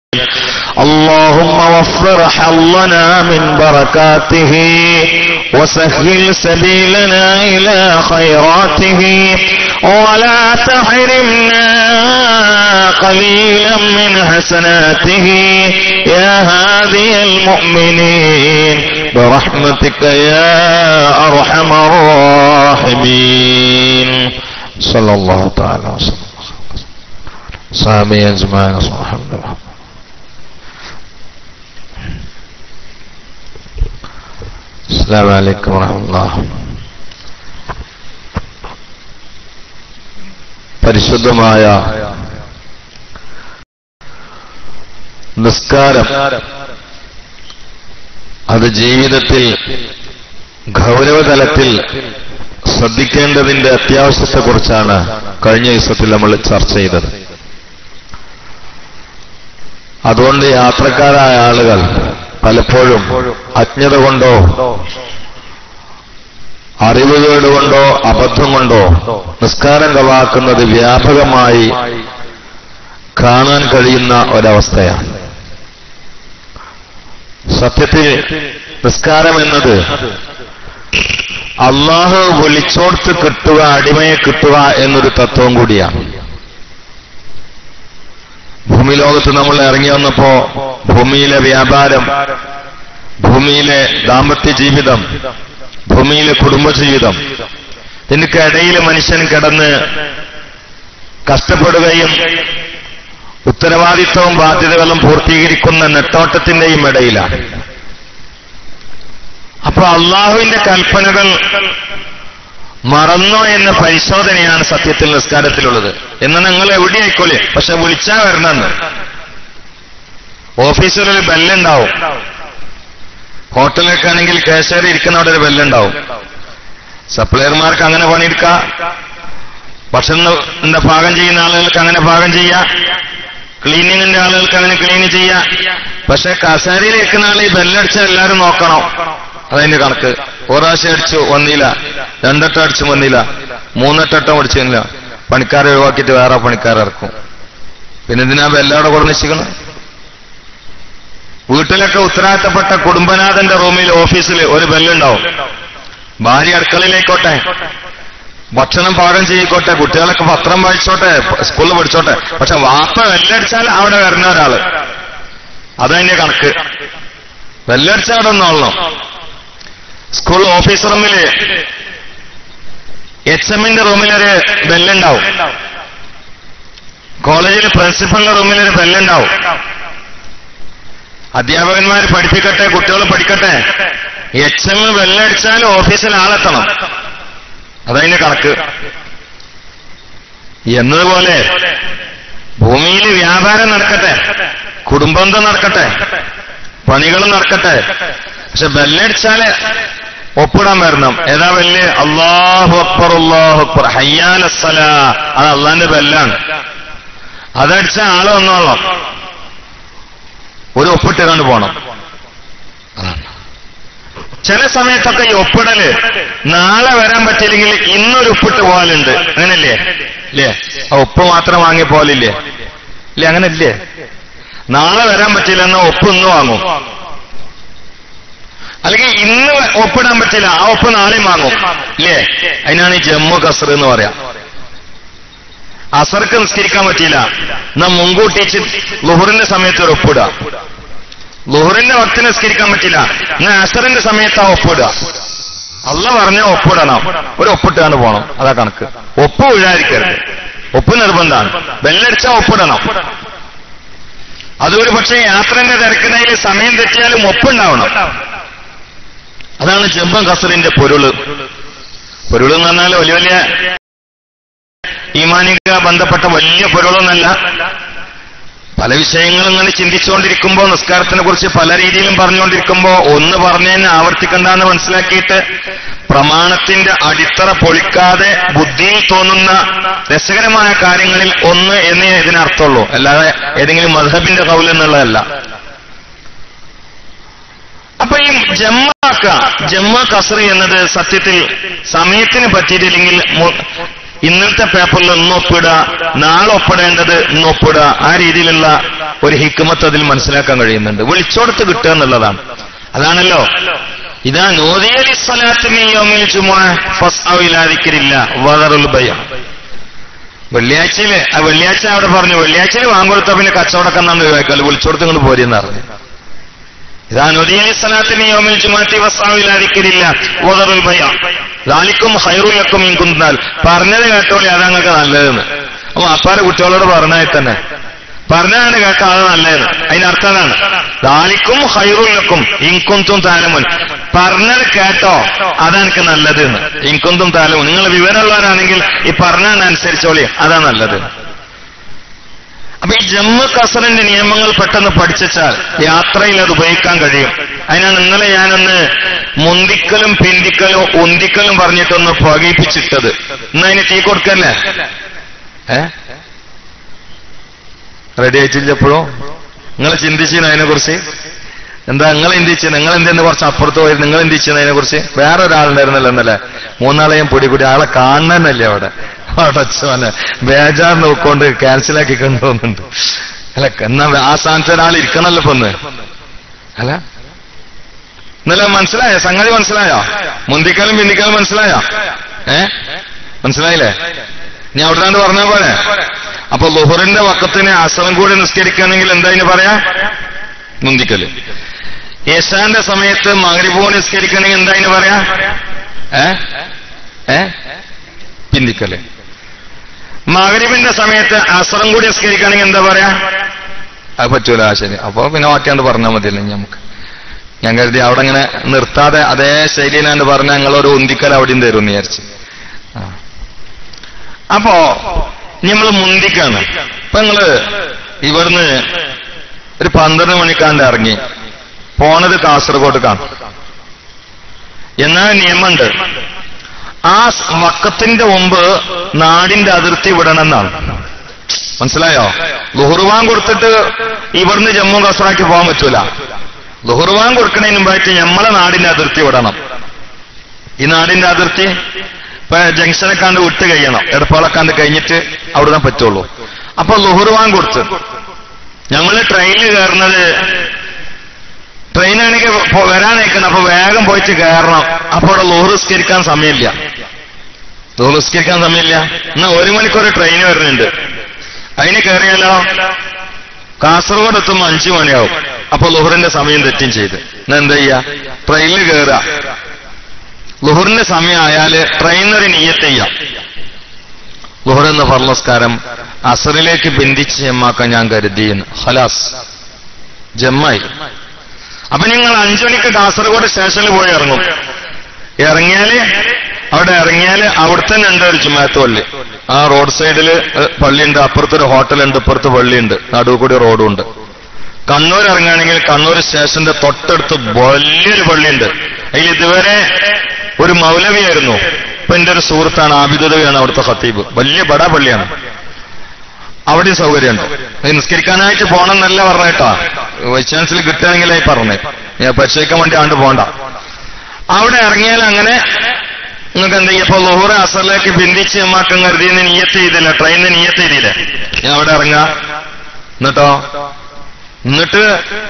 اللهم وفر حظنا من بركاته وسهل سبيلنا إلى خيراته ولا تحرمنا قليلا من حسناته يا هادي المؤمنين برحمتك يا أرحم الراحمين صلى الله تعالى وسلم سامي أجمعين الحمد لله السلام عليكم ورحمة الله പരിശുദ്ധമായ നിസ്കാരം അത് ജീവിതത്തിൽ ഗൗരവതലത്തിൽ ശ്രദ്ധിക്കേണ്ടതിന്റെ അത്യാവശ്യത്തെക്കുറിച്ചാണ് കഴിഞ്ഞ ദിവസത്തിൽ നമ്മൾ ചർച്ച ചെയ്തത് അതുകൊണ്ട് യാത്രക്കാരായ ആളുകൾ പലപ്പോഴും അജ്ഞത കൊണ്ടോ അറിവുകേട് കൊണ്ടോ അബദ്ധം കൊണ്ടോ നിസ്കാരം കളാക്കുന്നത് വ്യാപകമായി കാണാൻ കഴിയുന്ന ഒരവസ്ഥയാണ് സത്യത്തിൽ നിസ്കാരം എന്നത് അള്ളാഹു വിളിച്ചോർത്ത് കിട്ടുക അടിമയെ കിട്ടുക എന്നൊരു തത്വം കൂടിയാണ് ഭൂമി ലോകത്ത് നമ്മൾ ഇറങ്ങി വന്നപ്പോ ഭൂമിയിലെ വ്യാപാരം ഭൂമിയിലെ ദാമ്പത്യ ജീവിതം ഭൂമിയിലെ കുടുംബജീവിതം ഇതിനൊക്കിടയിൽ മനുഷ്യൻ കിടന്ന് കഷ്ടപ്പെടുകയും ഉത്തരവാദിത്വവും ബാധ്യതകളും പൂർത്തീകരിക്കുന്ന നെട്ടോട്ടത്തിന്റെയും ഇടയിലാണ് അപ്പൊ അള്ളാഹുവിന്റെ കൽപ്പനകൾ മറന്നോ എന്ന പരിശോധനയാണ് സത്യത്തിൽ നിസ്കാരത്തിലുള്ളത് എന്ന് നിങ്ങൾ എവിടെ ആയിക്കോളെ പക്ഷെ വിളിച്ചാ വരണമെന്ന് ഓഫീസിലൊരു ബെല്ലുണ്ടാവും ഹോട്ടലിലൊക്കെ ആണെങ്കിൽ കേശവരി ഇരിക്കുന്ന അവിടെ ഒരു ബെല്ലുണ്ടാവും സപ്ലയർമാർക്ക് അങ്ങനെ പണിയെടുക്കാം ഭക്ഷണത്തിന്റെ പാകം ചെയ്യുന്ന ആളുകൾക്ക് അങ്ങനെ പാകം ചെയ്യാം ക്ലീനിങ്ങിന്റെ ആളുകൾക്ക് അങ്ങനെ ക്ലീൻ ചെയ്യാം പക്ഷെ കസേരയിൽ ഇരിക്കുന്ന ആൾ ഈ ബെല്ലടിച്ച എല്ലാവരും നോക്കണം അതതിന്റെ കണക്ക് ഒരാഴ്ച അടിച്ചു വന്നില്ല രണ്ടെട്ടം അടിച്ചു വന്നില്ല മൂന്നെട്ടം അടിച്ചില്ല പണിക്കാരെ ഒഴിവാക്കിയിട്ട് വേറെ പണിക്കാരെ ഇറക്കും പിന്നെ ഇതിനാ ബെല്ലവിടെ കൂടെ നിശ്ചിക്കണം വീട്ടിലൊക്കെ ഉത്തരവാദിത്തപ്പെട്ട കുടുംബനാഥന്റെ റൂമിൽ ഓഫീസിൽ ഒരു ബെല്ലുണ്ടാവും ഭാര്യ അടുക്കളയിലേക്കോട്ടെ ഭക്ഷണം പാകം ചെയ്യിക്കോട്ടെ കുട്ടികളൊക്കെ പത്രം വായിച്ചോട്ടെ സ്കൂളിൽ പഠിച്ചോട്ടെ പക്ഷെ വാപ്പ വെല്ലടിച്ചാൽ അവിടെ വരുന്ന ഒരാള് അതതിന്റെ കണക്ക് വെല്ലടിച്ചാൽ അവിടെ ഒന്നോളണം സ്കൂൾ ഓഫീസ് റൂമില് എച്ച് എമ്മിന്റെ റൂമിലൊരു ബെല്ലുണ്ടാവും കോളേജിൽ പ്രിൻസിപ്പലിന്റെ റൂമിലൊരു ബെല്ലുണ്ടാവും അധ്യാപകന്മാർ പഠിപ്പിക്കട്ടെ കുട്ടികൾ പഠിക്കട്ടെ എച്ച് എം ബെല്ലടിച്ചാൽ ഓഫീസിൽ ആളെത്തണം അതതിന്റെ കണക്ക് എന്നതുപോലെ ഭൂമിയിൽ വ്യാപാരം നടക്കട്ടെ കുടുംബന്ധം നടക്കട്ടെ പണികൾ നടക്കട്ടെ പക്ഷെ ബെല്ലടിച്ചാല് ഒപ്പിടാൻ വരണം ഏതാ ബെല്ല് അള്ളാഹു അക്ബർ അള്ളാഹു അക്ബർ ഹയ്യാലസല അത് അള്ളാന്റെ ബെല്ലാണ് അതടിച്ച ആള് വന്നോളാം ഒരു ഒപ്പിട്ട് കണ്ടു പോണം ചില സമയത്തൊക്കെ ഈ ഒപ്പിടല് നാളെ വരാൻ പറ്റില്ലെങ്കിൽ ഇന്നൊരു ഒപ്പിട്ട് പോകലുണ്ട് അങ്ങനല്ലേ ഇല്ലേ ആ ഒപ്പ് മാത്രം വാങ്ങി പോലില്ലേ ഇല്ലേ അങ്ങനെ ഇല്ലേ നാളെ വരാൻ പറ്റില്ല എന്നാ ഒപ്പ് ഇന്ന് വാങ്ങും അല്ലെങ്കിൽ ഇന്ന് ഒപ്പിടാൻ പറ്റില്ല ആ ഒപ്പ് നാളെയും വാങ്ങും ഇല്ലേ അതിനാണ് ഈ ജമ്മു കസർ എന്ന് പറയാം അസർക്ക് നിസ്കരിക്കാൻ പറ്റിയില്ല എന്നാ മുൻകൂട്ടിച്ച് ലുഹറിന്റെ സമയത്ത് ഒരു ഒപ്പിടുക ലുഹറിന്റെ വക്തിന് നിസ്കരിക്കാൻ പറ്റില്ല എന്നാ അസറിന്റെ സമയത്ത് ആ ഒപ്പിടുക അല്ല പറഞ്ഞ ഒപ്പിടണം ഒരു ഒപ്പിട്ടാണ് പോണം അതാ കണക്ക് ഒപ്പ് വീഴാതിരിക്കരുത് ഒപ്പ് നിർബന്ധമാണ് ബെല്ലടിച്ചാൽ ഒപ്പിടണം അതൊരു പക്ഷേ യാത്രന്റെ തിരക്കിടയിൽ സമയം തെറ്റിയാലും ഒപ്പുണ്ടാവണം അതാണ് ജമ്പം കസറിന്റെ പൊരുള് പൊരുള് എന്ന് പറഞ്ഞാൽ വലിയ വലിയ ഈമാനിക ബന്ധപ്പെട്ട വലിയ പൊരുളൊന്നല്ല പല വിഷയങ്ങളും ഇങ്ങനെ ചിന്തിച്ചുകൊണ്ടിരിക്കുമ്പോൾ നിസ്കാരത്തിനെ കുറിച്ച് പല രീതിയിലും പറഞ്ഞുകൊണ്ടിരിക്കുമ്പോൾ ഒന്ന് പറഞ്ഞതിന് ആവർത്തിക്കണ്ടെന്ന് മനസ്സിലാക്കിയിട്ട് പ്രമാണത്തിന്റെ അടിത്തറ പൊളിക്കാതെ ബുദ്ധിയിൽ തോന്നുന്ന രസകരമായ കാര്യങ്ങളിൽ ഒന്ന് എന്നേ ഇതിനർത്ഥമുള്ളൂ അല്ലാതെ ഏതെങ്കിലും മധബിന്റെ കൗലെന്നുള്ളതല്ല അപ്പൊ ഈ ജമ്മാക്ക ജമ്മ കസറി എന്നത് സത്യത്തിൽ സമയത്തിന് പറ്റിയിട്ടില്ലെങ്കിൽ മു- ഇന്നത്തെ പേപ്പറിൽ ഇന്ന് ഒപ്പിടുക നാളെ ഒപ്പിടേണ്ടത് ഇന്ന് ഒപ്പിടുക ആ രീതിയിലുള്ള ഒരു ഹിക്കുമത്ത് അതിൽ മനസ്സിലാക്കാൻ കഴിയുന്നുണ്ട് വിളിച്ചോടത്ത് കിട്ടുക എന്നുള്ളതാണ് അതാണല്ലോ ഇതാ നോദിയലി സ്വലാത്തിന് ഫസ്ഇലാതിക്കരില്ല വദറുൽ ബയ വെള്ളിയാഴ്ചയില് ആ വെള്ളിയാഴ്ച അവിടെ പറഞ്ഞു വെള്ളിയാഴ്ചയിൽ വാങ്ങുകൊടുത്ത പിന്നെ കച്ചവടക്കം എന്നാണ് ഒഴിവാക്കല് വിളിച്ചോടത്ത് ഇങ്ങോട്ട് പോരെന്ന് പറഞ്ഞു ഇതാ നദിയെ സ്ഥലത്തിന് യോമിൽ ചുമാറ്റി വസ്സാവിലാതിക്കരില്ല ഓതറുൽ ഭയ ലാലിക്കും ഹൈറുലക്കും ഇൻകുന്നാൽ പറഞ്ഞത് കേട്ടോളി അതാ നിങ്ങൾക്ക് നല്ലതെന്ന് അപ്പൊ അപ്പാരെ കുട്ടികളോട് പറഞ്ഞാൽ തന്നെ പറഞ്ഞാണ് കേട്ടോ അത് നല്ലതെന്ന് അതിനർത്ഥം അതാണ് ലാലിക്കും ഹൈറുലക്കും ഇൻകുന്തും താലമുൻ പറഞ്ഞത് കേട്ടോ അതെനിക്ക് നല്ലത് എന്ന് ഇൻകുന്തും താലമുൻ നിങ്ങൾ വിവരമുള്ളവരാണെങ്കിൽ ഈ പറഞ്ഞതിനനുസരിച്ചോളി അതാ നല്ലത് അപ്പൊ ഈ ജമ്മു കസറിന്റെ നിയമങ്ങൾ പെട്ടെന്ന് പഠിച്ചാൽ യാത്രയിൽ അത് ഉപയോഗിക്കാൻ കഴിയും അതിനാണ് ഇന്നലെ ഞാനൊന്ന് മുന്തിക്കലും പിന്തിക്കലും ഉന്തിക്കലും പറഞ്ഞിട്ടൊന്ന് പുകയിപ്പിച്ചിട്ടത് ഇന്ന് അതിന് തീ കൊടുക്കല്ലേ ഏ റെഡി ആയിട്ടില്ല എപ്പോഴും നിങ്ങൾ ചിന്തിച്ചിരുന്നു അതിനെ കുറിച്ച് എന്താ നിങ്ങൾ ചിന്തിച്ചു നിങ്ങൾ എന്തെന്ന് കുറച്ച് അപ്പുറത്ത് പോയി നിങ്ങൾ ചിന്തിച്ചു അതിനെ കുറിച്ച് വേറെ ഒരാളുണ്ടായിരുന്നല്ലോ ഇന്നലെ മൂന്നാളെയും പൊടി പൊടി ആളെ കാണാനല്ലേ അവിടെ അടച്ചോനെ ബേജാർ നോക്കൊണ്ട് ക്യാൻസലാക്കി കൊണ്ടുപോകുന്നുണ്ട് അല്ല എന്നാ ആ സ്ഥാനത്ത് ഒരാൾ ഇരിക്കണല്ലോ ഇപ്പൊ ഒന്ന് അല്ല ഇന്നലെ മനസ്സിലായോ സംഗതി മനസ്സിലായോ മുന്തിക്കലും പിന്തിക്കലും മനസ്സിലായോ ഏ മനസ്സിലായില്ലേ നീ അവിടെ നിന്ന് പറഞ്ഞ പോലെ അപ്പൊ ലുഹറിന്റെ വക്കത്തിന് അസലം കൂടി നിസ്കരിക്കുകയാണെങ്കിൽ എന്താ ഇതിന് പറയാ മുന്തിക്കല് യേശാന്റെ സമയത്ത് മകരിപൂ നിസ്കരിക്കണമെങ്കിൽ എന്താ ഇതിന് പറയാ ഏ ഏ പിന്തിക്കല് മകരിബിന്റെ സമയത്ത് അസറം കൂടി നിസ്കരിക്കുകയാണെങ്കിൽ എന്താ പറയാ അത് പറ്റൂല ആ ശരി അപ്പൊ പിന്നെ ബാക്കിയാണ്ട് പറഞ്ഞാൽ മതിയല്ലോ ഇനി നമുക്ക് ഞാൻ കരുതി അവിടെ ഇങ്ങനെ നിർത്താതെ അതേ ശൈലിയിലാണ്ട് പറഞ്ഞ ഞങ്ങൾ ഒരു ഉന്തിക്കൽ അവിടെയും തരും എന്ന് വിചാരിച്ചു ആ. അപ്പോ നമ്മൾ മുന്തിക്കാണ് ഇപ്പൊ നിങ്ങള് ഇവിടുന്ന് ഒരു പന്ത്രണ്ട് മണിക്കാണ്ട് ഇറങ്ങി പോണത് കാസർഗോഡ് കാണും എന്നാൽ നിയമമുണ്ട് ആ വക്കത്തിന്റെ മുമ്പ് നാടിന്റെ അതിർത്തി വിടണം എന്നാണ് മനസ്സിലായോ ലുഹുർവാൻ കൊടുത്തിട്ട് ഇവിടുന്ന് ജമ്മു കസറാക്കി പോകാൻ പറ്റൂല ലുഹുർവാൻ കൊടുക്കണതിന് മുമ്പായിട്ട് നമ്മളെ നാടിന്റെ അതിർത്തി വിടണം ഈ നാടിന്റെ അതിർത്തി ഇപ്പൊ ജംഗ്ഷനൊക്കാണ്ട് വിട്ട് കഴിയണം എടപ്പാളക്കാണ്ട് കഴിഞ്ഞിട്ട് അവിടുന്ന് പറ്റുള്ളൂ അപ്പൊ ലുഹുർവാൻ കൊടുത്ത് ഞങ്ങള് ട്രെയിനിൽ കയറുന്നത് ട്രെയിനാണെങ്കിൽ വരാനയക്കണം അപ്പൊ വേഗം പോയിട്ട് കയറണം അപ്പൊ അവിടെ ലോറിസ്കരിക്കാൻ സമയമില്ല ലോറിസ്കരിക്കാൻ സമയമില്ല എന്നാ ഒരു മണിക്കൂർ ട്രെയിൻ വരുന്നുണ്ട് അതിന് കയറിയാലോ കാസർഗോഡ് എത്തുമ്പോൾ അഞ്ചു മണിയാവും അപ്പൊ ലുഹറിന്റെ സമയം തെറ്റും ചെയ്ത് എന്നാ എന്താ ചെയ്യാ ട്രെയിനിൽ കയറുക ലുഹറിന്റെ സമയം ആയാല് ട്രെയിനൊരു നീയത്ത് ചെയ്യാം ലുഹർ എന്ന ഫർലസ്കാരം അസറിലേക്ക് ബന്ധിച്ച് ജമ്മാക്കാൻ ഞാൻ കരുതിയെന്ന് ഹലാസ് ജമ്മായി അപ്പൊ നിങ്ങൾ അഞ്ചു മണിക്ക് കാസർഗോഡ് സ്റ്റേഷനിൽ പോയി ഇറങ്ങും ഇറങ്ങിയാല് അവിടെ ഇറങ്ങിയാല് അവിടെ തന്നെ ഉണ്ട് ഒരു ജുമാത്ത് പള്ളി ആ റോഡ് സൈഡിൽ പള്ളിയുണ്ട് അപ്പുറത്തൊരു ഹോട്ടലുണ്ട് ഇപ്പുറത്ത് പള്ളിയുണ്ട് നടുവ് കൂടി റോഡും ഉണ്ട് കണ്ണൂർ ഇറങ്ങുകയാണെങ്കിൽ കണ്ണൂർ സ്റ്റേഷന്റെ തൊട്ടടുത്ത് വലിയൊരു പള്ളിയുണ്ട് അതിൽ ഇതുവരെ ഒരു മൗലവിയായിരുന്നു ഇപ്പൊ എന്റെ ഒരു സുഹൃത്താണ് ആബിദുദവിയാണ് അവിടുത്തെ ഖത്തീബ് വലിയ ബടാ പള്ളിയാണ് അവിടെ സൗകര്യമുണ്ട് അത് നിസ്കരിക്കാനായിട്ട് പോകണം എന്നല്ല പറഞ്ഞേട്ടാ വൈസ് ചാൻസലർ കിട്ടുകയാണെങ്കിലായി പറഞ്ഞേ ഞാൻ പരിശോധിക്കാൻ വേണ്ടി ആണ്ട് പോണ്ട അവിടെ ഇറങ്ങിയാൽ അങ്ങനെ നിങ്ങൾക്ക് എന്ത് ചെയ്യും ഇപ്പൊ ലോഹറ് അസറിലേക്ക് ബന്ധിച്ച് നമ്മാക്കം കരുതിയെന്ന് നീയത്ത് ചെയ്തില്ല ട്രെയിനിന് നീയത്ത് ചെയ്തില്ല ഞാൻ അവിടെ ഇറങ്ങാ എന്നിട്ടോ എന്നിട്ട്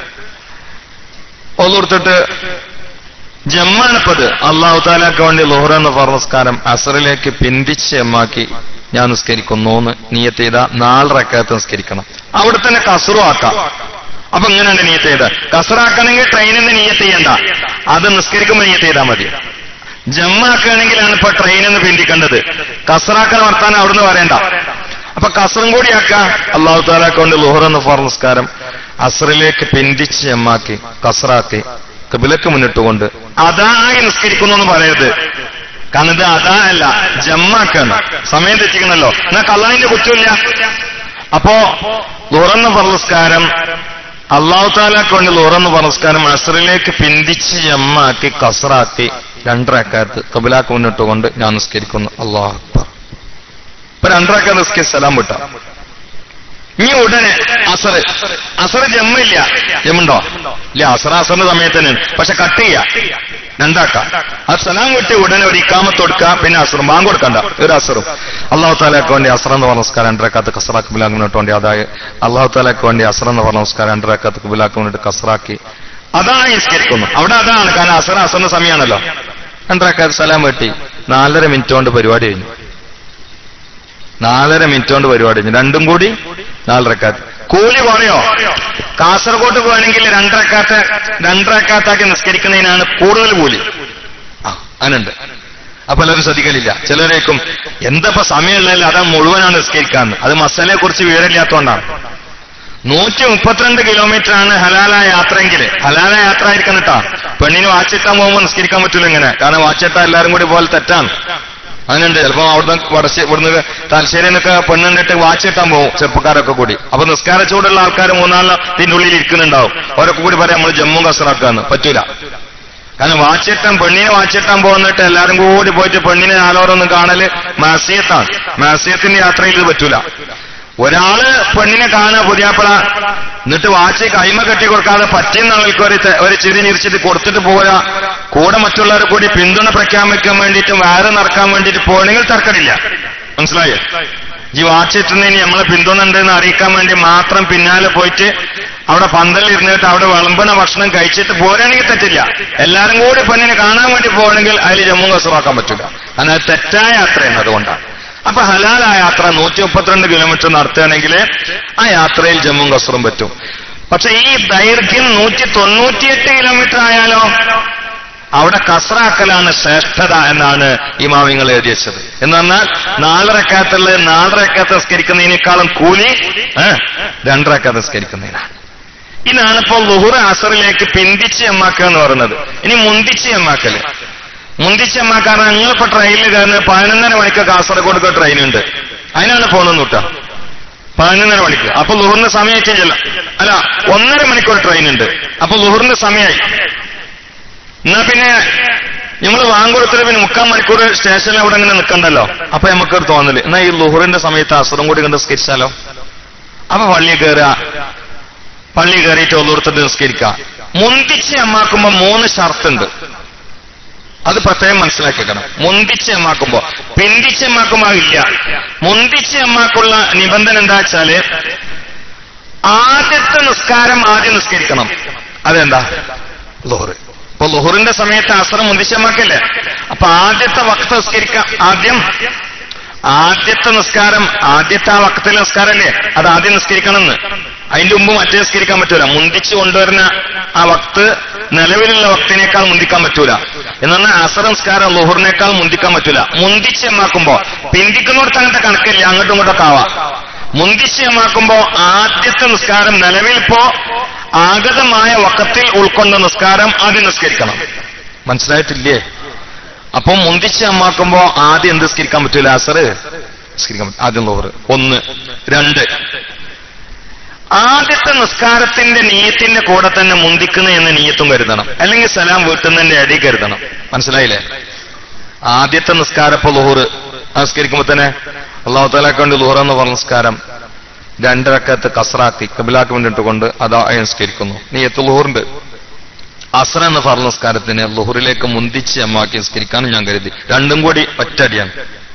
ഒന്നുകൊടുത്തിട്ട് ജമ്മാണിപ്പത് അള്ളാഹു താലാക്ക് വേണ്ടി ലോഹർ എന്ന ഫർമസ്കാരം അസറിലേക്ക് പിന്തിച്ച് എമ്മാക്കി ഞാൻ നിസ്കരിക്കുന്നു എന്ന് നീയത്ത് ചെയ്ത നാല് റക്കാത്ത് നിസ്കരിക്കണം അവിടെ തന്നെ കസറു ആക്കാം അപ്പൊ ഇങ്ങനെയാണ് നീയത്ത് ചെയ്ത് കസറാക്കണമെങ്കിൽ ട്രെയിനിൽ നിന്ന് നീയത്ത് ചെയ്യണ്ട അത് നിസ്കരിക്കുമ്പോൾ നീയത്ത് ചെയ്താൽ മതി ജമ്മാക്കുകയാണെങ്കിലാണ് ഇപ്പൊ ട്രെയിനിൽ നിന്ന് പിന്തിക്കേണ്ടത് കസറാക്കാൻ വർത്താനം അവിടുന്ന് പറയണ്ട അപ്പൊ കസറും കൂടി ആക്കാം അള്ളാഹു താലാക്ക് കൊണ്ട് ലുഹർ എന്ന ഫർമസ്കാരം അസറിലേക്ക് പിന്തിച്ച് എമ്മാക്കി കസറാക്കി കിബിലക്ക് മുന്നിട്ടുകൊണ്ട് അതായി നിസ്കരിക്കുന്നു എന്ന് പറയരുത് കാരണം ഇത് അതാ അല്ല ജമ്മാക്കാണ് സമയം തെറ്റിക്കണല്ലോ എന്നാ കള്ളാഹിന്റെ കുറ്റമില്ല അപ്പോ തുറന്ന പുരസ്കാരം അള്ളാഹു താലാക്ക് വേണ്ടി തുറന്ന പുരസ്കാരം അസറിലേക്ക് പിന്തിച്ച് ജമ്മാക്കി കസറാക്കി രണ്ടരക്കാലത്ത് കബിലാക്ക് മുന്നിട്ടുകൊണ്ട് ഞാൻ നിസ്കരിക്കുന്നു അള്ളാഹു അക്ബർ ഇപ്പൊ രണ്ടരക്കാലത്ത് നിസ്കരിച്ച് സലാം വിട്ട ഇനി ഉടനെ അസർ അസർ ജമ്മില്ല ജമ്മുണ്ടോ ഇല്ല അസർ അസറിന്റെ സമയത്ത് തന്നെയാണ് പക്ഷെ കട്ട് ചെയ്യാ രണ്ടാക്കാം ആ സലാം വിട്ട് ഉടനെ ഒരു ഇക്കാമത്ത് കൊടുക്കുക പിന്നെ അസറും ബാങ്ക് കൊടുക്കണ്ട ഒരു അസറും അള്ളാഹു താലാക്ക് വേണ്ടി അസറ എന്ന് പറഞ്ഞ നമസ്കാരം രണ്ടരക്കാത്ത് കസറാക്ക് ബിലാക്കിനോട്ട് വേണ്ടി അതായത് അള്ളാഹു താലാക്ക് വേണ്ടി അസറ എന്ന് പറഞ്ഞ നമസ്കാരം രണ്ടരക്കാത്ത് ബിലാക്ക് വേണ്ടിട്ട് കസറാക്കി അതാണ് നിസ്കരിക്കുന്നു അവിടെ അതാണ് കാരണം അസറ അസറിന്റെ സമയമാണല്ലോ രണ്ടരക്കാത്ത് സലാം വെട്ടി നാലര മിനിറ്റ് കൊണ്ട് പരിപാടി കഴിഞ്ഞു നാലര മിനിറ്റ് കൊണ്ട് പരിപാടി കഴിഞ്ഞു രണ്ടും കൂടി നാലരക്കാത്ത് കൂലി കുറയോ കാസർഗോഡ് പോകണമെങ്കിൽ രണ്ടരക്കാത്ത രണ്ടരക്കാത്താക്കി നിസ്കരിക്കുന്നതിനാണ് കൂടുതൽ കൂലി ആ അങ്ങനുണ്ട് അപ്പൊ എല്ലാവരും ശ്രദ്ധിക്കലില്ല ചിലരേക്കും എന്തപ്പോ സമയമുള്ളതിൽ അതാ മുഴുവനാണ് നിസ്കരിക്കാന്ന് അത് മസാലയെ കുറിച്ച് വിവരമില്ലാത്തതുകൊണ്ടാണ് നൂറ്റി മുപ്പത്തിരണ്ട് കിലോമീറ്റർ ആണ് ഹലാല യാത്രയെങ്കിൽ ഹലാല യാത്ര ആയിരിക്കണം കേട്ടാ പെണ്ണിന് വാച്ചിട്ടാൻ പോകുമ്പോൾ നിസ്കരിക്കാൻ പറ്റില്ല ഇങ്ങനെ കാരണം വാച്ചിട്ട എല്ലാവരും കൂടി പോലെ തെറ്റാണ് അങ്ങനെയുണ്ട് ചിലപ്പോ അവിടുന്ന് വടശ്ശേ ഇവിടുന്ന് തലശ്ശേരി നിന്നൊക്കെ പെണ്ണുണ്ടിട്ട് വാച്ചിട്ടാൻ പോകും ചെറുപ്പക്കാരൊക്കെ കൂടി അപ്പൊ നിസ്കാര ചൂടുള്ള ആൾക്കാർ മൂന്നാളിന് ഇതിന്റെ ഉള്ളിൽ ഇരിക്കുന്നുണ്ടാവും അവരൊക്കെ കൂടി പറയാം നമ്മൾ ജമ്മു കസറാക്കാന്ന് പറ്റൂല കാരണം വാച്ചിട്ടം പെണ്ണിനെ വാച്ചിട്ടാൻ പോകുന്നിട്ട് എല്ലാരും കൂടി പോയിട്ട് പെണ്ണിനെ നാലോറൊന്നും കാണല് മാസിയത്താണ് മാസിയത്തിന്റെ യാത്രയിൽ ഇത് പറ്റൂല ഒരാള് പെണ്ണിനെ കാണുക പുതിയാപ്പള എന്നിട്ട് വാച്ച് കൈമ കെട്ടി കൊടുക്കാതെ പറ്റുന്ന ആൾക്ക് ഒരു തെ- ഒരു ചിരി ഞിരിച്ചിട്ട് കൊടുത്തിട്ട് പോരാ കൂടെ മറ്റുള്ളവർ കൂടി പിന്തുണ പ്രഖ്യാപിക്കാൻ വേണ്ടിയിട്ട് വേറെ നടക്കാൻ വേണ്ടിയിട്ട് പോകണമെങ്കിൽ തർക്കമില്ല മനസ്സിലായോ ഈ വാച്ചിട്ടുന്നതിന് നമ്മളെ പിന്തുണ ഉണ്ടെന്ന് അറിയിക്കാൻ വേണ്ടി മാത്രം പിന്നാലെ പോയിട്ട് അവിടെ പന്തലിൽ ഇരുന്നിട്ട് അവിടെ വിളമ്പണ ഭക്ഷണം കഴിച്ചിട്ട് പോരാണെങ്കിൽ തെറ്റില്ല എല്ലാരും കൂടി പെണ്ണിനെ കാണാൻ വേണ്ടി പോകണമെങ്കിൽ അതിൽ ജമ്മു കസറാക്കാൻ പറ്റില്ല കാരണം അത് തെറ്റായ യാത്രയാണ് അതുകൊണ്ടാണ് അപ്പൊ ഹലാലായ യാത്ര നൂറ്റി മുപ്പത്തിരണ്ട് കിലോമീറ്റർ നടത്തുകയാണെങ്കിൽ ആ യാത്രയിൽ ജമ്മും കസറും പറ്റും പക്ഷെ ഈ ദൈർഘ്യം നൂറ്റി തൊണ്ണൂറ്റിയെട്ട് കിലോമീറ്റർ ആയാലോ അവിടെ കസറാക്കലാണ് ശ്രേഷ്ഠത എന്നാണ് ഇമാമിങ്ങൾ എഴുതി വെച്ചത് എന്ന് പറഞ്ഞാൽ നാലരക്കാത്തുള്ള നാലരക്കാത്ത് നിസ്കരിക്കുന്നതിനേക്കാളും കൂലി ഏഹ്, രണ്ടരക്കാത്ത് നിസ്കരിക്കുന്നതിനാണ് ഇതാണ് ഇപ്പോൾ ലുഹുർ അസറിലേക്ക് പിന്തിച്ച് എമ്മാക്കുക എന്ന് പറയുന്നത് ഇനി മുന്തിച്ച് എമ്മാക്കല് മുന്തിച്ച് എമ്മാക്കാൻ ഞങ്ങളിപ്പോ ട്രെയിനിൽ കയറുന്ന പതിനൊന്നര മണിക്ക് കാസർഗോഡ് ട്രെയിൻ ഉണ്ട് അതിനാണ് പോണെന്ന് കൂട്ടാ പതിനൊന്നര മണിക്ക് അപ്പൊ ലുഹറിന്റെ സമയം ചെല്ല അല്ല ഒന്നര മണിക്കൂർ ട്രെയിൻ ഉണ്ട് അപ്പൊ ലുഹറിന്റെ സമയമായി എന്നാ പിന്നെ നമ്മൾ വാങ്കൊടുത്തിട്ട് പിന്നെ മുക്കാൽ മണിക്കൂർ സ്റ്റേഷനിൽ അവിടെ ഇങ്ങനെ നിൽക്കണ്ടല്ലോ അപ്പൊ നമുക്കൊരു തോന്നല് എന്നാ ഈ ലുഹറിന്റെ സമയത്ത് അസുറം കൂടി കണ്ട് സ്കരിച്ചാലോ അപ്പൊ പള്ളി കയറുക പള്ളി കയറിയിട്ട് ഒന്നൂർത്തിട്ട് നിസ്കരിക്കുക മുന്തിച്ച് അമ്മാക്കുമ്പോ മൂന്ന് ഷർത്തുണ്ട് അത് പ്രത്യേകം മനസ്സിലാക്കിക്കണം മുന്തിച്ച് അമ്മാക്കുമ്പോ പിന്തിച്ച് അമ്മാക്കുമ്പോ ഇല്ല മുന്തിച്ച് അമ്മാക്കുള്ള നിബന്ധന എന്താ വെച്ചാല് ആദ്യത്തെ നിസ്കാരം ആദ്യം നിസ്കരിക്കണം അതെന്താ ലോഹറ് ഇപ്പൊ ലോഹറിന്റെ സമയത്ത് അസറ മുന്തിച്ചമ്മക്കല്ലേ അപ്പൊ ആദ്യത്തെ വക്ത നിസ്കരിക്കാം ആദ്യം ആദ്യത്തെ നിസ്കാരം ആദ്യത്തെ ആ വക്തത്തിലെ നിസ്കാരല്ലേ അത് ആദ്യം നിസ്കരിക്കണമെന്ന് അതിന്റെ മുമ്പ് മറ്റേ നിസ്കരിക്കാൻ പറ്റൂല മുന്തിച്ച് കൊണ്ടുവരുന്ന ആ വക്ത് നിലവിലുള്ള വക്തിനേക്കാൾ മുന്തിക്കാൻ പറ്റൂല എന്നാൽ അസർ നിസ്കാരം ലോഹറിനേക്കാൾ മുന്തിക്കാൻ പറ്റൂല മുന്തിച്ച് എമ്മാക്കുമ്പോ പിന്തിക്കുന്നിടത്ത് അങ്ങനത്തെ കണക്കില്ല അങ്ങോട്ടും ഇങ്ങോട്ടൊക്കെ ആവാം മുന്തിശ്യമാക്കുമ്പോ ആദ്യത്തെ നിസ്കാരം നിലവിലിപ്പോ ആഗതമായ വക്കത്തിൽ ഉൾക്കൊണ്ട നിസ്കാരം ആദ്യം നിസ്കരിക്കണം മനസ്സിലായിട്ടില്ലേ അപ്പൊ മുന്തിശ്യമാക്കുമ്പോ ആദ്യം എന്ത് നിസ്കരിക്കാൻ പറ്റൂല അസറ് നിസ്കരിക്കാൻ പറ്റും ആദ്യം ലോവർ ഒന്ന് രണ്ട് ആദ്യത്തെ നിസ്കാരത്തിന്റെ നീയത്തിന്റെ കൂടെ തന്നെ മുന്തിക്കുന്ന എന്ന നീയത്തും കരുതണം അല്ലെങ്കിൽ സലാം വീട്ടുന്നതിന്റെ അടി കരുതണം മനസ്സിലായില്ലേ ആദ്യത്തെ നിസ്കാരം ഇപ്പൊ ലുഹൂറ് നിസ്കരിക്കുമ്പോ തന്നെ അള്ളാഹു താലാക്കൊണ്ട് ലുഹർ എന്ന് പറഞ്ഞ നിസ്കാരം രണ്ടരക്കത്ത് കസറാക്കി കബിലാക്ക് വേണ്ടിട്ട് കൊണ്ട് അതാ നിസ്കരിക്കുന്നു നീയത്ത് ലുഹുറുണ്ട് അസ്ര എന്ന് പറഞ്ഞ നിസ്കാരത്തിന് ലുഹുറിലേക്ക് മുന്തിച്ച് അമ്മാക്കി നിസ്കരിക്കാനും ഞാൻ കരുതി രണ്ടും കൂടി ഒറ്റടിയാണ്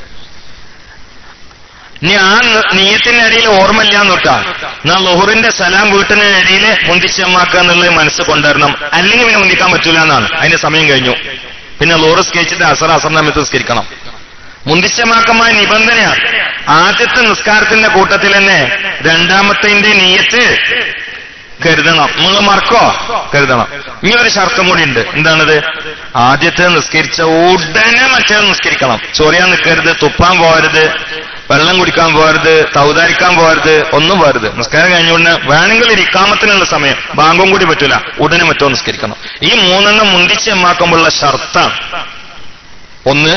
ഇനി ആ ന- നീയത്തിന്റെ അടിയിൽ ഓർമ്മയില്ല നോട്ടാ എന്നാ ലൊഹുറിന്റെ സലാം വീട്ടിന്റെ അടിയിൽ മുന്തിച്ചമ്മാക്കുക എന്നുള്ളത് മനസ്സ് കൊണ്ടുവരണം അല്ലെങ്കിൽ പിന്നെ മുന്തിക്കാൻ പറ്റൂല എന്നാണ് അതിന്റെ സമയം കഴിഞ്ഞു പിന്നെ ലോറ് സ്കെച്ചിട്ട് അസർ അസർ സമയത്ത് നിസ്കരിക്കണം മുന്തിച്ചമാക്കമായ നിബന്ധനയാണ് ആദ്യത്തെ നിസ്കാരത്തിന്റെ കൂട്ടത്തിൽ തന്നെ രണ്ടാമത്തെ നീയത്ത് കരുതണം നിങ്ങൾ മറക്കോ കരുതണം ഇനി ഒരു ഷർത്തും കൂടി ഉണ്ട് എന്താണത് ആദ്യത്തെ നിസ്കരിച്ച ഉടനെ മറ്റേ നിസ്കരിക്കണം ചൊറിയാൻ നിൽക്കരുത് തുപ്പാൻ പോകരുത് വെള്ളം കുടിക്കാൻ പോകരുത് തൗതാരിക്കാൻ പോകരുത് ഒന്നും പോകരുത് നിസ്കാരം കഴിഞ്ഞുകൊണ്ട് വേണമെങ്കിൽ ഒരു ഇക്കാമത്തിനുള്ള സമയം ബാങ്കും കൂടി പറ്റൂല ഉടനെ മറ്റോ നിസ്കരിക്കണം ഈ മൂന്നെണ്ണം മുന്തിച്ച് എമ്മാക്കുമ്പോഴുള്ള ഷർത്താണ് ഒന്ന്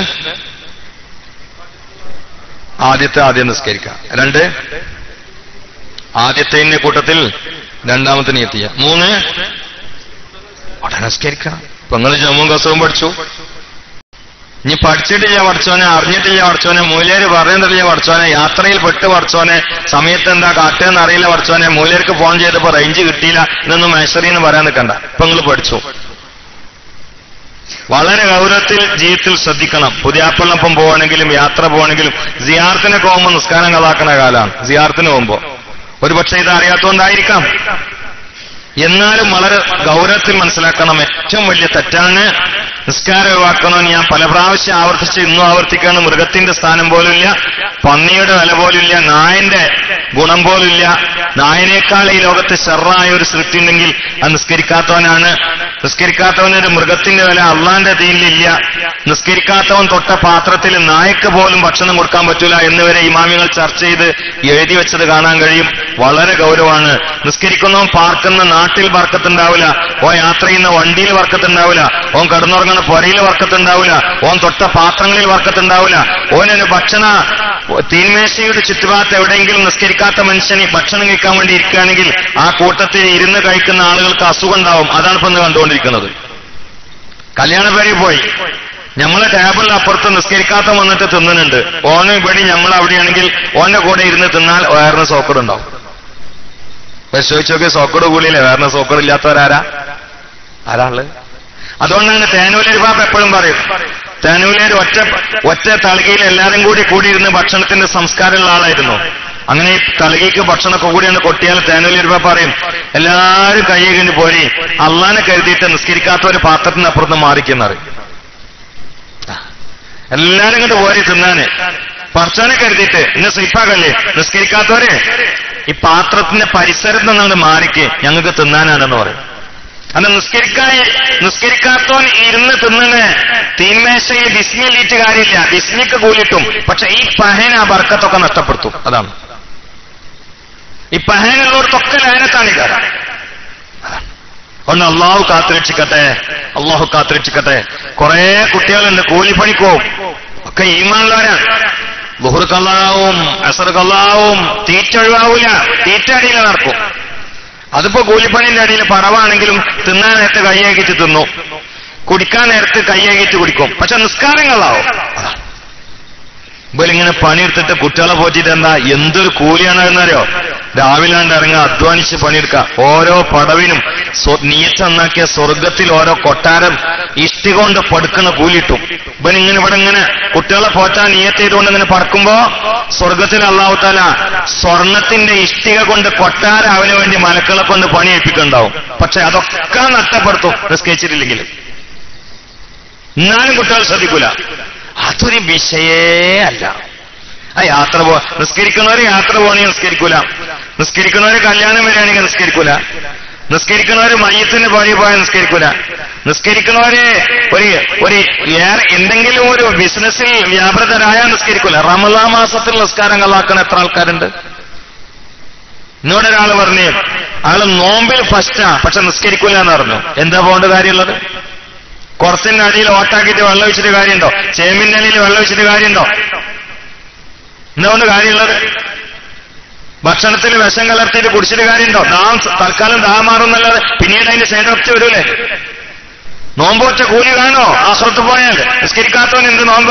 ആദ്യത്തെ ആദ്യം നിസ്കരിക്കാം രണ്ട് ആദ്യത്തെ കൂട്ടത്തിൽ രണ്ടാമത്തെ നീയത്തിയ മൂന്ന് ഉടനെ നിസ്കരിക്കണം ഇപ്പൊ നിങ്ങൾ ജമ്മു കസവും പഠിച്ചു ഇനി പഠിച്ചിട്ടില്ല പഠിച്ചോനെ അറിഞ്ഞിട്ടില്ല പഠിച്ചോനെ മൂല്യര് പറയുന്നില്ല പഠിച്ചോനെ യാത്രയിൽ പെട്ട് പഠിച്ചോനെ സമയത്ത് എന്താ കാട്ടുകയെന്ന് അറിയില്ല പഠിച്ചോനെ മൂല്യർക്ക് ഫോൺ ചെയ്തപ്പോ റേഞ്ച് കിട്ടിയില്ല ഇതൊന്നും മേശറി എന്ന് പറയാൻ നിൽക്കണ്ട ഇപ്പൊ നിങ്ങൾ പഠിച്ചു വളരെ ഗൗരവത്തിൽ ജീവിതത്തിൽ ശ്രദ്ധിക്കണം പുതിയാപ്പിളപ്പം പോവാണെങ്കിലും യാത്ര പോവാണെങ്കിലും സിയാർത്തിനൊക്കെ പോകുമ്പോൾ നിസ്കാരം കളാക്കണ കാലാണ് സിയാർത്തിന് പോകുമ്പോ ഒരുപക്ഷെ ഇത് അറിയാത്തതുകൊണ്ടായിരിക്കാം എന്നാലും വളരെ ഗൗരവത്തിൽ മനസ്സിലാക്കണം ഏറ്റവും വലിയ തെറ്റാണ് നിസ്കാരം ഒഴിവാക്കണമെന്ന് ഞാൻ പല പ്രാവശ്യം ആവർത്തിച്ച് ഇന്നും ആവർത്തിക്കാണ് മൃഗത്തിന്റെ സ്ഥാനം പോലുമില്ല പന്നിയുടെ വില പോലുമില്ല നായന്റെ ഗുണം പോലുമില്ല നായനേക്കാൾ ഈ ലോകത്ത് ഷെറായ ഒരു സൃഷ്ടി ഉണ്ടെങ്കിൽ അത് നിസ്കരിക്കാത്തവനാണ് നിസ്കരിക്കാത്തവനൊരു മൃഗത്തിന്റെ വില അള്ളാന്റെ തീയിലില്ല നിസ്കരിക്കാത്തവൻ തൊട്ട പാത്രത്തിൽ നായക്ക് പോലും ഭക്ഷണം കൊടുക്കാൻ പറ്റൂല എന്നിവരെ ഇമാമികൾ ചർച്ച ചെയ്ത് എഴുതി വെച്ചത് കാണാൻ കഴിയും വളരെ ഗൗരവമാണ് നിസ്കരിക്കുന്നവൻ പാർക്കുന്ന നാട്ടിൽ വർക്കത്തുണ്ടാവില്ല ഓ യാത്ര ചെയ്യുന്ന വണ്ടിയിൽ വർക്കത്തുണ്ടാവില്ല ഓൻ കിടന്നുറങ്ങുന്ന പുരയിൽ വർക്കത്തുണ്ടാവില്ല ഓൻ തൊട്ട പാത്രങ്ങളിൽ വർക്കത്തുണ്ടാവില്ല ഓനൊരു ഭക്ഷണ തീന്മേശയുടെ ചുറ്റുഭാഗത്ത് എവിടെയെങ്കിലും നിസ്കരിക്കാത്ത മനുഷ്യന് ഭക്ഷണം കഴിക്കാൻ വേണ്ടി ഇരിക്കുകയാണെങ്കിൽ ആ കൂട്ടത്തിൽ ഇരുന്ന് കഴിക്കുന്ന ആളുകൾക്ക് അസുഖം ഉണ്ടാവും അതാണ് ഇപ്പൊ ഇന്ന് കണ്ടുകൊണ്ടിരിക്കുന്നത് കല്യാണ പേരിൽ പോയി നമ്മളെ ടേബിളിൽ അപ്പുറത്ത് നിസ്കരിക്കാത്ത വന്നിട്ട് തിന്നുന്നുണ്ട് ഓന് ഇവിടെ നമ്മൾ അവിടെയാണെങ്കിൽ ഓന്റെ കൂടെ ഇരുന്ന് തിന്നാൽ വേറെ സോക്കട് ഉണ്ടാവും പരിശോധിച്ച് നോക്കിയ സോക്കട് കൂടിയില്ലേ വേറെ സോക്കട് ഇല്ലാത്തവരാരാ ആരാള് അതുകൊണ്ടാണ് തേനൂലൊരു ബാബ് എപ്പോഴും പറയും തേനൂലേര് ഒറ്റ ഒറ്റ തളികയിൽ എല്ലാവരും കൂടി കൂടിയിരുന്ന് ഭക്ഷണത്തിന്റെ സംസ്കാരമുള്ള ആളായിരുന്നു അങ്ങനെ ഈ തളികയ്ക്ക് ഭക്ഷണമൊക്കെ കൂടിയാണ് കൊട്ടിയാൽ തേനൂലൊരു ബാബ് പറയും എല്ലാവരും കൈ കഴിഞ്ഞ് പോരി അള്ളാനെ കരുതിയിട്ട് നിസ്കരിക്കാത്ത ഒരു പാത്രത്തിന് അപ്പുറത്ത് മാറിക്കുന്നറിയും എല്ലാരും ഇങ്ങോട്ട് പോരി തിന്നാന് പറച്ചോനെ കരുതിയിട്ട് ഇന്ന് സിപ്പാകല്ലേ നിസ്കരിക്കാത്തവരെ ഈ പാത്രത്തിന്റെ പരിസരത്ത് നിന്നാണ് മാറിക്ക് ഞങ്ങൾക്ക് തിന്നാനാണെന്ന് പറയും അന്ന് നിസ്കരിക്കാൻ നിസ്കരിക്കാത്തവൻ ഇരുന്ന് തിന്നണ് തീന്മേശയിൽ ബിസ്മിയിലിട്ട് കാര്യമില്ല ബിസ്മിക്ക് കൂലിട്ടും പക്ഷെ ഈ പഹന ആ ബർക്കത്തൊക്കെ നഷ്ടപ്പെടുത്തും അതാണ് ഈ പഹനുള്ളവർക്കൊക്കെ ലാനത്താണ് ഈ കാര്യം ഒന്ന് അള്ളാഹു കാത്തുരക്ഷിക്കട്ടെ അള്ളാഹു കാത്തുരക്ഷിക്കട്ടെ കുറെ കുട്ടികളുണ്ട് കൂലിപ്പണിക്കോവും ഒക്കെ ഈമാനുള്ളവരാണ് ബുഹുർ കള്ളാവും അസർ കള്ളാവും തീറ്റ ഒഴിവാവൂല തീറ്റ അടിയിൽ നടക്കും അതിപ്പോ കൂലിപ്പണിന്റെ അടിയിൽ പടവാണെങ്കിലും തിന്നാൻ നേരത്ത് കൈയാക്കിച്ച് തിന്നു കുടിക്കാൻ നേരത്ത് കൈയാക്കിച്ച് കുടിക്കും പക്ഷെ നിസ്കാരങ്ങളാവും അതാണ് ഇവരിങ്ങനെ പണിയെടുത്തിട്ട് കുട്ടികളെ പോറ്റിട്ട് എന്താ എന്തൊരു കൂലിയാണ് എന്നറിയോ രാവിലെ കണ്ട് ഇറങ്ങുക അധ്വാനിച്ച് പണിയെടുക്കുക ഓരോ പടവിനും നീച്ച നന്നാക്കിയ സ്വർഗത്തിൽ ഓരോ കൊട്ടാരം ഇഷ്ടി കൊണ്ട് പടുക്കുന്ന കൂലിട്ടും ഇവനിങ്ങനെ ഇവിടെ ഇങ്ങനെ കുട്ടികളെ പോറ്റാൻ നീയത്ത് ചെയ്തുകൊണ്ട് ഇങ്ങനെ പടക്കുമ്പോ സ്വർഗത്തിൽ അള്ളാഹുത്താല സ്വർണത്തിന്റെ ഇഷ്ടിക കൊണ്ട് കൊട്ടാരം അവന് വേണ്ടി മലക്കളെ കൊണ്ട് പണിയേൽപ്പിക്കുന്നുണ്ടാവും പക്ഷെ അതൊക്കെ നഷ്ടപ്പെടുത്തും നിസ്കരിച്ചിട്ടില്ലെങ്കിൽ എന്നാലും കുട്ടികൾ ശ്രദ്ധിക്കൂല അതൊരു വിഷയേ അല്ല ആ യാത്ര പോ നിസ്കരിക്കുന്നവര് യാത്ര പോകണമെങ്കിൽ നിസ്കരിക്കൂല നിസ്കരിക്കുന്നവര് കല്യാണം വരികയാണെങ്കിൽ നിസ്കരിക്കൂല നിസ്കരിക്കുന്നവര് മയ്യത്തിന് പഴി പോയാൽ നിസ്കരിക്കൂല നിസ്കരിക്കുന്നവര് ഒരു ഒരു ഏറെ എന്തെങ്കിലും ഒരു ബിസിനസ്സിൽ വ്യാപൃതരായാൽ നിസ്കരിക്കൂല റമദാ മാസത്തിൽ നിസ്കാരം കള്ളാക്കുന്ന എത്ര ആൾക്കാരുണ്ട് ഇന്നോട് ഒരാൾ പറഞ്ഞു ആള് നോമ്പിൽ ഫസ്റ്റാ പക്ഷെ നിസ്കരിക്കൂല എന്ന് പറഞ്ഞു എന്താ പോകേണ്ട കാര്യമുള്ളത് കുറച്ചിന്റെ അടിയിൽ ഓട്ടാക്കിയിട്ട് വെള്ളം ഒഴിച്ചിട്ട് കാര്യമുണ്ടോ ചേമ്പിന്റെ അടിയിൽ വെള്ളം ഒഴിച്ചിട്ട് കാര്യമുണ്ടോ എന്തുകൊണ്ട് കാര്യമുള്ളത് ഭക്ഷണത്തിൽ വിഷം കലർത്തിയിട്ട് കുടിച്ചിട്ട് കാര്യമുണ്ടോ ദാഹം തൽക്കാലം ദാഹം മാറുന്നല്ലാതെ പിന്നീട് അതിന്റെ സൈഡ് എഫക്റ്റ് വരൂലേ നോമ്പോറ്റ കൂലി കാണോ ആശ്രത്ത് പോയാൽ നിസ്കരിക്കാത്തവൻ എന്ത് നോമ്പ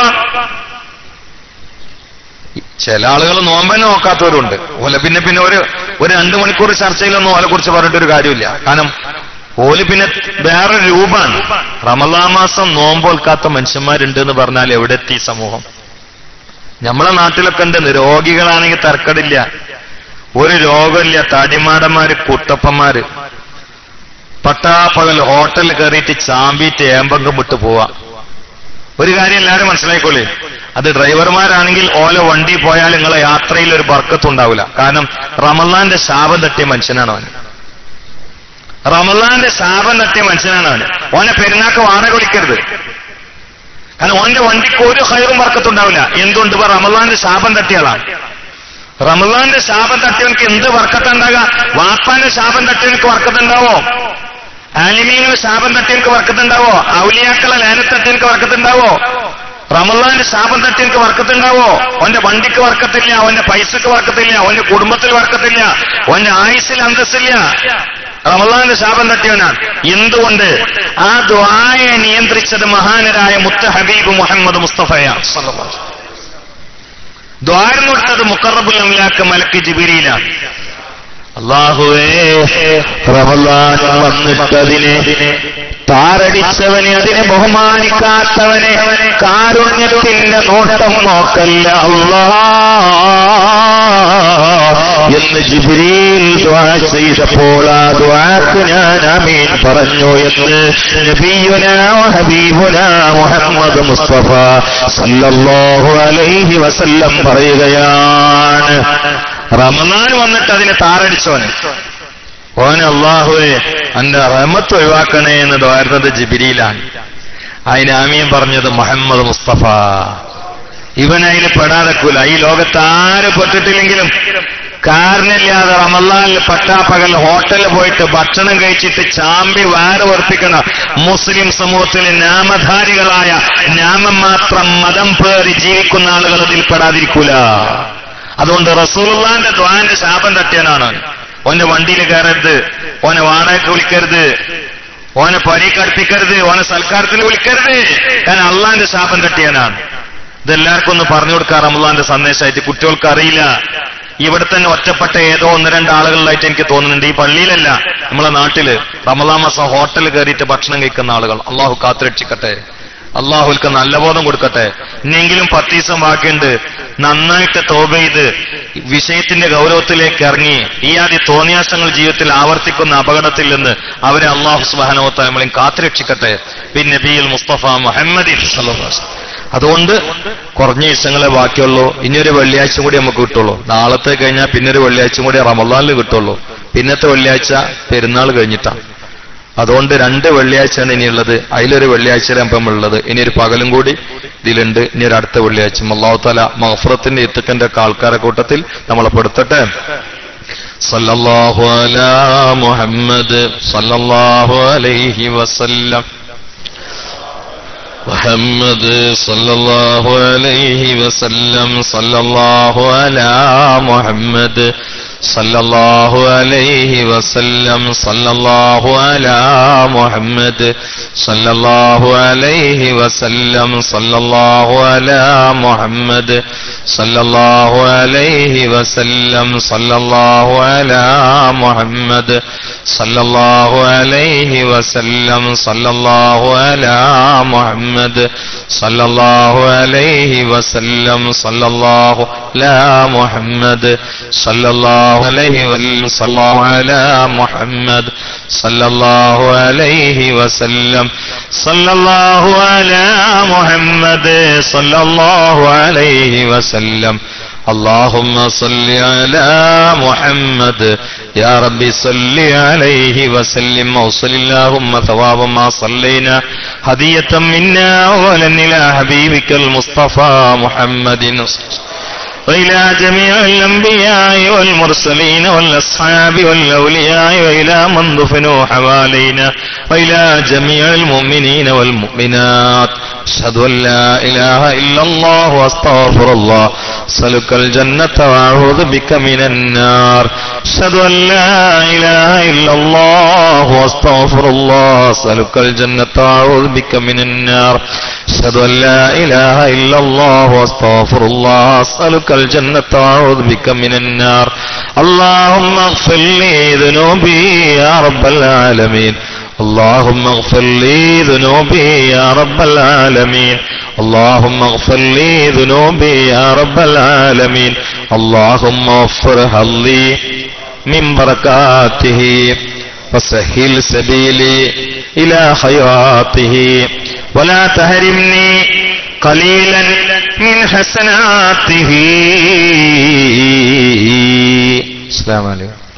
ചില ആളുകൾ നോമ്പന്നെ നോക്കാത്തവരുണ്ട് ഓല പിന്നെ പിന്നെ ഒരു ഒരു രണ്ടു മണിക്കൂർ ചർച്ചയിലൊന്നും ഓലെ കുറിച്ച് പറഞ്ഞിട്ടൊരു കാര്യമില്ല കാരണം ഓല് പിന്നെ വേറെ രൂപമാണ് റമലാ മാസം നോമ്പോൽക്കാത്ത മനുഷ്യന്മാരുണ്ട് എന്ന് പറഞ്ഞാൽ എവിടെ എത്തി സമൂഹം നമ്മളെ നാട്ടിലൊക്കെ ഉണ്ട് രോഗികളാണെങ്കിൽ തർക്കടില്ല ഒരു രോഗമില്ല തടിമാടന്മാര് കുട്ടപ്പന്മാര് പട്ടാപ്പകൽ ഹോട്ടലിൽ കയറിയിട്ട് ചാമ്പിയിട്ട് ഏമ്പങ്കം വിട്ട് പോവാ ഒരു കാര്യം എല്ലാവരും മനസ്സിലായിക്കോളേ അത് ഡ്രൈവർമാരാണെങ്കിൽ ഓല വണ്ടി പോയാൽ നിങ്ങളെ യാത്രയിൽ ഒരു ബർക്കത്തുണ്ടാവില്ല കാരണം റമലാന്റെ ശാപം തട്ടിയ മനുഷ്യനാണ് അവൻ റമലാന്റെ ശാപം തട്ടിയ മനുഷ്യനാണ് അവന് ഓനെ പെരുന്നാക്ക് വാടക വിളിക്കരുത് കാരണം ഓന്റെ വണ്ടിക്ക് ഒരു ഹൈറും വർക്കത്തുണ്ടാവില്ല എന്തുകൊണ്ട് ഇപ്പൊ റമലാന്റെ ശാപം തട്ടിയതാണ് റമലാന്റെ ശാപം തട്ടിയവനക്ക് എന്ത് വർക്കത്തുണ്ടാകുക വാപ്പാന്റെ ശാപം തട്ടിയവനക്ക് വർക്കത്തുണ്ടാവോ ആലിമീങ്ങളെ ശാപം തട്ടിയവനക്ക് വർക്കത്തുണ്ടാവോ ഔലിയാക്കളെ ലാനത്തട്ടിയവനക്ക് വർക്കത്തുണ്ടാവോ റമലാന്റെ ശാപം തട്ടിയവനക്ക് വർക്കത്തുണ്ടാവോ അവന്റെ വണ്ടിക്ക് വർക്കത്തില്ല അവന്റെ പൈസക്ക് വർക്കത്തില്ല അവന്റെ കുടുംബത്തിൽ വർക്കത്തില്ല അവന്റെ ആയുസിൽ അന്തസ്സില്ല റമലാന്റെ ശാപം തട്ടിയവനാണ് എന്തുകൊണ്ട് ആ ദ്വായെ നിയന്ത്രിച്ചത് മഹാനരായ മുത്ത ഹബീബ് മുഹമ്മദ് മുസ്തഫയാണ് ദ്വാരം കൊടുത്തത് മുക്കറബുൽ അംലാക്ക് മലക്ക് ജിബിരിയിലാണ് അള്ളാഹുവേ റമദാൻ വന്നിട്ടതിനെ താറടിച്ചവനെ അതിനെ ബഹുമാനിക്കാത്തവനെ കാരുണ്യത്തിന്റെ നോട്ടം നോക്കല്ല അല്ലാ എന്ന് ജിബ്രീൽ ദുആ ചെയ്തപ്പോൾ ആ ദുആക്ക് ഞാൻ ആമീൻ പറഞ്ഞു എന്ന് നബിയുനാ ഹബീബുനാ മുഹമ്മദ് മുസ്തഫ സല്ലല്ലാഹു അലൈഹി വസല്ലം പറയുകയാണ് റമദാൻ വന്നിട്ട് അതിനെ താറടിച്ചവന് ഓന് അള്ളാഹുവെ അന്റെ റഹമത്ത് ഒഴിവാക്കണേ എന്ന് ദ്വാരുന്നത് ജിബിരിയിലാണ് അതിന് ആമീൻ പറഞ്ഞത് മുഹമ്മദ് മുസ്തഫ ഇവൻ അതിൽ പെടാതെക്കൂല ഈ ലോകത്ത് ആര് പെട്ടിട്ടില്ലെങ്കിലും കാരണമില്ലാതെ റമല്ലാനിൽ പട്ടാപ്പകൽ ഹോട്ടലിൽ പോയിട്ട് ഭക്ഷണം കഴിച്ചിട്ട് ചാമ്പി വാറ് വർപ്പിക്കുന്ന മുസ്ലിം സമൂഹത്തിലെ നാമധാരികളായ നാമം മാത്രം മതം പേറി ജീവിക്കുന്ന ആളുകൾ അതിൽ പെടാതിരിക്കൂല അതുകൊണ്ട് റസൂലുള്ളാന്റെ ദ്വാന്റെ ശാപം തട്ടിയനാണ് ഓന്റെ വണ്ടിയിൽ കയറരുത് ഓനെ വാടകയ്ക്ക് വിളിക്കരുത് ഓനെ പരീക്ക് അടുപ്പിക്കരുത് ഓനെ സൽക്കാരത്തിന് വിളിക്കരുത് കാരണം അള്ളാന്റെ ശാപം തട്ടിയനാണ് ഇതെല്ലാവർക്കും ഒന്ന് പറഞ്ഞു കൊടുക്കാം റമദാന്റെ സന്ദേശമായിട്ട് കുട്ടികൾക്ക് അറിയില്ല ഇവിടെ തന്നെ ഒറ്റപ്പെട്ട ഏതോ ഒന്ന് രണ്ട് ആളുകളിലായിട്ട് എനിക്ക് തോന്നുന്നുണ്ട് ഈ പള്ളിയിലല്ല നമ്മളെ നാട്ടില് റമദാൻ മാസം ഹോട്ടലിൽ കയറിയിട്ട് ഭക്ഷണം കഴിക്കുന്ന ആളുകൾ അള്ളാഹു കാത്തുരക്ഷിക്കട്ടെ അള്ളാഹുൽക്ക് നല്ല ബോധം കൊടുക്കട്ടെ ഇനിയെങ്കിലും പത്ത് ദിവസം ബാക്കിയുണ്ട് നന്നായിട്ട് തോപ ചെയ്ത് വിഷയത്തിന്റെ ഗൗരവത്തിലേക്ക് ഇറങ്ങി ഈ ആദ്യ തോന്നിയാസങ്ങൾ ജീവിതത്തിൽ ആവർത്തിക്കുന്ന അപകടത്തിൽ നിന്ന് അവരെ അള്ളാഹു സുബാനോത്ത നമ്മളെയും കാത്തുരക്ഷിക്കട്ടെ പിന്നെ നബിയിൽ മുസ്തഫ മുഹമ്മദ് അതുകൊണ്ട് കുറഞ്ഞ ദിവസങ്ങളെ ബാക്കിയുള്ളൂ ഇനിയൊരു വെള്ളിയാഴ്ച കൂടി നമുക്ക് കിട്ടുള്ളൂ നാളത്തെ കഴിഞ്ഞാൽ പിന്നെ ഒരു വെള്ളിയാഴ്ച കൂടി റമദാനിൽ കിട്ടുള്ളൂ പിന്നത്തെ വെള്ളിയാഴ്ച പെരുന്നാൾ കഴിഞ്ഞിട്ടാണ് അതുകൊണ്ട് രണ്ട് വെള്ളിയാഴ്ചയാണ് ഇനിയുള്ളത് അതിലൊരു വെള്ളിയാഴ്ച അപ്പം ഉള്ളത് ഇനി ഒരു പകലും കൂടി ഇതിലുണ്ട് ഇനി ഒരു അടുത്ത വെള്ളിയാഴ്ച അള്ളാഹു തല മഹഫറത്തിന്റെ ഇത്തക്കന്റെ ഒക്കെ ആൾക്കാരെ കൂട്ടത്തിൽ നമ്മളെ പെടുത്തട്ടെ സല്ലല്ലാഹു അലാ മുഹമ്മദ് സല്ലല്ലാഹു അലൈഹി വസല്ലം محمد صلى الله عليه وسلم صلى الله على محمد صلى الله عليه وسلم صلى الله على محمد صلى الله عليه وسلم صلى الله على محمد صلى الله عليه وسلم صلى الله على محمد صلى الله عليه وسلم صلى الله على محمد صلى الله عليه وسلم صلى الله على محمد صلى الله عليه وسلم صلى الله على محمد صلى الله عليه وسلم صلى الله على محمد صلى الله عليه وسلم اللهم صل على محمد يا رب صل عليه وسلم وصل اللهم ثواب ما صلينا هدية منا أولا إلى حبيبك المصطفى محمد وإلى جميع الأنبياء والمرسلين والأصحاب والأولياء وإلى من دفنوا حوالينا وإلى جميع المؤمنين والمؤمنات أشهد أن لا إله إلا الله وأستغفر الله أسألك الجنة وأعوذ بك من النار أشهد أن لا إله إلا الله وأستغفر الله أسألك الجنة وأعوذ بك من النار أشهد أن لا إله إلا الله وأستغفر الله أسألك الجنة وأعوذ بك من النار اللهم اغفر لي ذنوبي يا رب العالمين اللهم اغفر لي ذنوبي يا رب العالمين اللهم اغفر لي ذنوبي يا رب العالمين اللهم وفرها لي من بركاته وسهل سبيلي إلى خيراته ولا تهرمني قليلا من حسناته السلام عليكم